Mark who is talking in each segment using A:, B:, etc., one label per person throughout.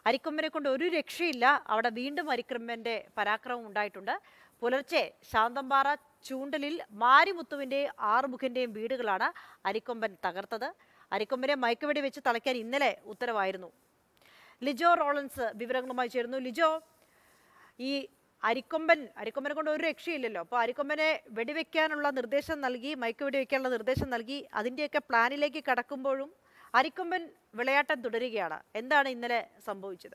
A: അരിക്കൊമ്പനെ കൊണ്ട് ഒരു രക്ഷയില്ല അവിടെ വീണ്ടും അരിക്കൊമ്പന്റെ പരാക്രമം ഉണ്ടായിട്ടുണ്ട് പുലർച്ചെ ശാന്തമ്പാറ ചൂണ്ടലിൽ മാരിമുത്തുവിൻ്റെയും ആറുമുഖിൻ്റെയും വീടുകളാണ് അരിക്കൊമ്പൻ തകർത്തത് അരിക്കൊമ്പനെ മയക്കുവെടി വെച്ച് തളയ്ക്കാൻ ഇന്നലെ ഉത്തരവായിരുന്നു ലിജോ റോളൻസ് വിവരങ്ങളുമായി ചേരുന്നു ലിജോ ഈ അരിക്കൊമ്പൻ അരിക്കൊമ്പനെ കൊണ്ട് ഒരു രക്ഷയില്ലല്ലോ അപ്പോൾ അരിക്കൊമ്പനെ വെടിവെക്കാനുള്ള നിർദ്ദേശം നൽകി മയക്ക് വെടിവെക്കാനുള്ള നിർദ്ദേശം നൽകി അതിൻ്റെയൊക്കെ പ്ലാനിലേക്ക് കടക്കുമ്പോഴും അരിക്കൊമ്പൻ വിളയാട്ടം തുടരുകയാണ് എന്താണ് ഇന്നലെ സംഭവിച്ചത്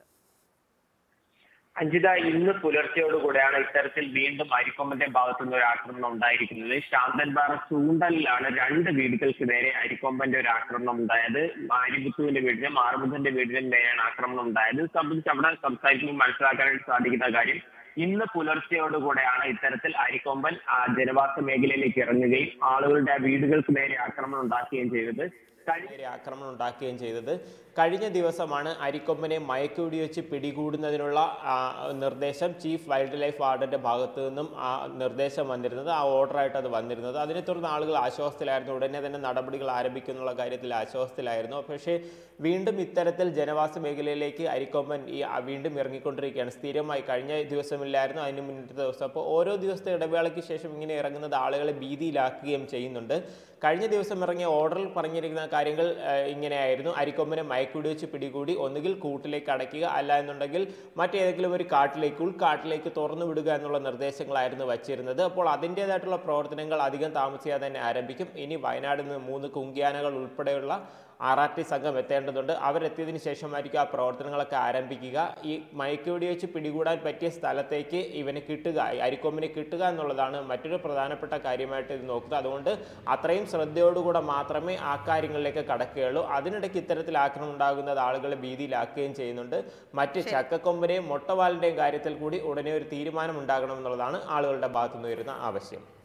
B: അഞ്ജിത ഇന്ന് പുലർച്ചയോടുകൂടെയാണ് ഇത്തരത്തിൽ വീണ്ടും അരിക്കൊമ്പന്റെ ഭാഗത്തു നിന്ന് ഒരു ആക്രമണം ഉണ്ടായിരിക്കുന്നത് ശാന്തൻപാറ ചൂണ്ടലിലാണ് രണ്ട് വീടുകൾക്ക് നേരെ അരിക്കൊമ്പന്റെ ഒരു ആക്രമണം ഉണ്ടായത് മാരിമുത്തുവിന്റെ വീടിനും ആറുമുഖന്റെ വീടിനും നേരെയാണ് ആക്രമണം ഉണ്ടായത് ഇത് സംബന്ധിച്ച് അവിടെ സംസാരിക്കുമ്പോൾ മനസ്സിലാക്കാനായിട്ട് സാധിക്കുന്ന കാര്യം ഇന്ന് പുലർച്ചയോടുകൂടെയാണ് ഇത്തരത്തിൽ അരിക്കൊമ്പൻ ആ ജനവാസ മേഖലയിലേക്ക് ഇറങ്ങുകയും ആളുകളുടെ ആ വീടുകൾക്ക് നേരെ ആക്രമണം ഉണ്ടാക്കുകയും ചെയ്തത് കഴിഞ്ഞ
C: നേരെ ആക്രമണം ഉണ്ടാക്കുകയും ചെയ്തത് കഴിഞ്ഞ ദിവസമാണ് അരിക്കൊമ്പനെ മയക്കുവെടി വെച്ച് പിടികൂടുന്നതിനുള്ള ആ, നിർദ്ദേശം ചീഫ് വൈൽഡ് ലൈഫ് വാർഡന്റെ ഭാഗത്തു നിന്നും ആ നിർദ്ദേശം വന്നിരുന്നത് ആ ഓർഡറായിട്ട് അത് വന്നിരുന്നത് അതിനെ തുടർന്ന് ആളുകൾ ആശ്വാസത്തിലായിരുന്നു ഉടനെ തന്നെ നടപടികൾ ആരംഭിക്കുന്നുള്ള കാര്യത്തിൽ ആശ്വാസത്തിലായിരുന്നു പക്ഷേ വീണ്ടും ഇത്തരത്തിൽ ജനവാസ മേഖലയിലേക്ക് അരിക്കൊമ്പൻ ഈ ആ, വീണ്ടും ഇറങ്ങിക്കൊണ്ടിരിക്കുകയാണ് സ്ഥിരമായി കഴിഞ്ഞ ദിവസമില്ലായിരുന്നു അതിന് മുന്നത്തെ ദിവസം അപ്പോൾ ഓരോ ദിവസത്തെ ഇടവേളയ്ക്ക് ശേഷം ഇങ്ങനെ ഇറങ്ങുന്നത് ആളുകളെ ഭീതിയിലാക്കുകയും ചെയ്യുന്നുണ്ട് കഴിഞ്ഞ ദിവസം ഇറങ്ങിയ ഓർഡറിൽ പറഞ്ഞിരിക്കുന്ന കാര്യങ്ങൾ ആ, ഇങ്ങനെയായിരുന്നു അരിക്കൊമ്പനെ മയക്കുടി വെച്ച് പിടികൂടി ഒന്നുകിൽ കൂട്ടിലേക്ക് അടയ്ക്കുക അല്ല എന്നുണ്ടെങ്കിൽ മറ്റേതെങ്കിലും ഒരു കാട്ടിലേക്ക് ഉൾക്കാട്ടിലേക്ക് തുറന്നു വിടുക എന്നുള്ള നിർദ്ദേശങ്ങളായിരുന്നു വച്ചിരുന്നത് അപ്പോൾ അതിൻ്റേതായിട്ടുള്ള പ്രവർത്തനങ്ങൾ അധികം താമസിയാതെ തന്നെ ആരംഭിക്കും ഇനി വയനാട് നിന്ന് മൂന്ന് കുങ്കിയാനകൾ ഉൾപ്പെടെയുള്ള ആർ ആർ ടി സംഘം എത്തേണ്ടതുണ്ട് അവരെത്തിയതിനു ശേഷമായിരിക്കും ആ പ്രവർത്തനങ്ങളൊക്കെ ആരംഭിക്കുക ഈ മയക്കുവെടി വെച്ച് പിടികൂടാൻ പറ്റിയ സ്ഥലത്തേക്ക് ഇവന് കിട്ടുക ഈ അരിക്കൊമ്പിന് കിട്ടുക എന്നുള്ളതാണ് മറ്റൊരു പ്രധാനപ്പെട്ട കാര്യമായിട്ട് ഇത് നോക്കുന്നത് അതുകൊണ്ട് അത്രയും ശ്രദ്ധയോടുകൂടെ മാത്രമേ ആ കാര്യങ്ങളിലേക്ക് കടക്കുകയുള്ളൂ അതിനിടയ്ക്ക് ഇത്തരത്തിൽ ആക്രമണം ഉണ്ടാകുന്നത് ആളുകളെ ഭീതിയിലാക്കുകയും ചെയ്യുന്നുണ്ട് മറ്റ് ചക്കക്കൊമ്പനെയും മൊട്ടവാലിൻ്റെയും കാര്യത്തിൽ കൂടി ഉടനെ ഒരു തീരുമാനം ഉണ്ടാകണം എന്നുള്ളതാണ് ആളുകളുടെ ഭാഗത്തുനിന്ന് വരുന്ന ആവശ്യം